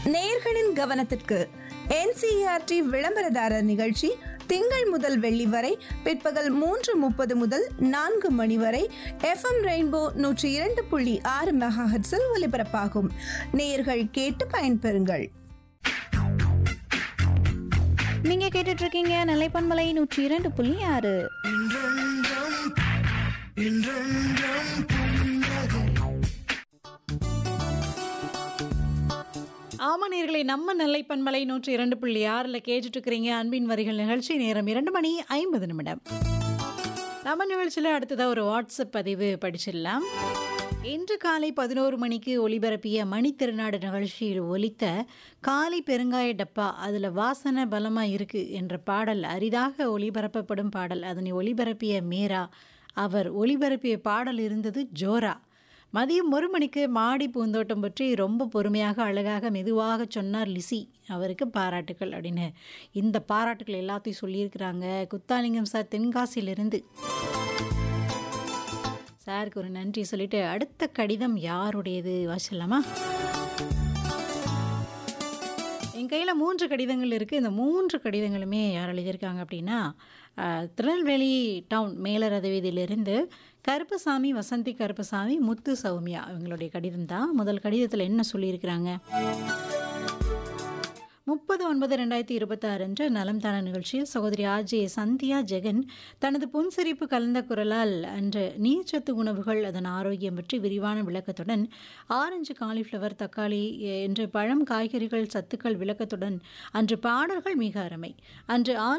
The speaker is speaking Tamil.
நேயர்களின் கவனத்திற்கு என்சிஆர்டி விளம்பரதாரர் நிகழ்ச்சி திங்கள் முதல் வெள்ளி வரை பிற்பகல் மூன்று முப்பது முதல் நான்கு மணி வரை எஃப்எம் ரெயின்போ நூற்றி இரண்டு புள்ளி ஆறு மெகாஹெட்ஸில் ஒலிபரப்பாகும் நேயர்கள் கேட்டு பயன்பெறுங்கள் நீங்க கேட்டுட்டு இருக்கீங்க நிலைப்பன்மலை நூற்றி இரண்டு புள்ளி ஆறு ஆமா நேர்களை நம்ம நெல்லை பண்பலை நூற்றி இரண்டு புள்ளி ஆறில் கேட்டுட்டு இருக்கிறீங்க அன்பின் வரிகள் நிகழ்ச்சி நேரம் இரண்டு மணி ஐம்பது நிமிடம் நம்ம நிகழ்ச்சியில் அடுத்ததாக ஒரு வாட்ஸ்அப் பதிவு படிச்சிடலாம் இன்று காலை பதினோரு மணிக்கு ஒளிபரப்பிய மணி திருநாடு நிகழ்ச்சியில் ஒலித்த காலை பெருங்காய டப்பா அதில் வாசனை பலமாக இருக்கு என்ற பாடல் அரிதாக ஒளிபரப்பப்படும் பாடல் அதனை ஒளிபரப்பிய மீரா அவர் ஒளிபரப்பிய பாடல் இருந்தது ஜோரா மதியம் ஒரு மணிக்கு மாடி பூந்தோட்டம் பற்றி ரொம்ப பொறுமையாக அழகாக மெதுவாக சொன்னார் லிசி அவருக்கு பாராட்டுக்கள் அப்படின்னு இந்த பாராட்டுக்கள் எல்லாத்தையும் சொல்லியிருக்கிறாங்க குத்தாலிங்கம் சார் தென்காசியிலிருந்து சாருக்கு ஒரு நன்றி சொல்லிட்டு அடுத்த கடிதம் யாருடையது வாசிடலாமா என் கையில் மூன்று கடிதங்கள் இருக்குது இந்த மூன்று கடிதங்களுமே யார் எழுதியிருக்காங்க அப்படின்னா அஹ், திருநெல்வேலி டவுன் மேலரத வீதியிலிருந்து கருப்பசாமி வசந்தி கருப்பசாமி முத்து சௌமியா இவங்களுடைய கடிதம் தான் முதல் கடிதத்தில் என்ன சொல்லியிருக்கிறாங்க முப்பது ஒன்பது ரெண்டாயிரத்தி இருபத்தாறு அன்று நலம் தான நிகழ்ச்சியில் சகோதரி ஆர்ஜே சந்தியா ஜெகன் தனது புன்சிரிப்பு கலந்த குரலால் அன்று நீர்ச்சத்து உணவுகள் அதன் ஆரோக்கியம் பற்றி விரிவான விளக்கத்துடன் ஆரஞ்சு காலிஃப்ளவர் தக்காளி என்று பழம் காய்கறிகள் சத்துக்கள் விளக்கத்துடன் அன்று பாடல்கள் மிக அருமை அன்று ஆல்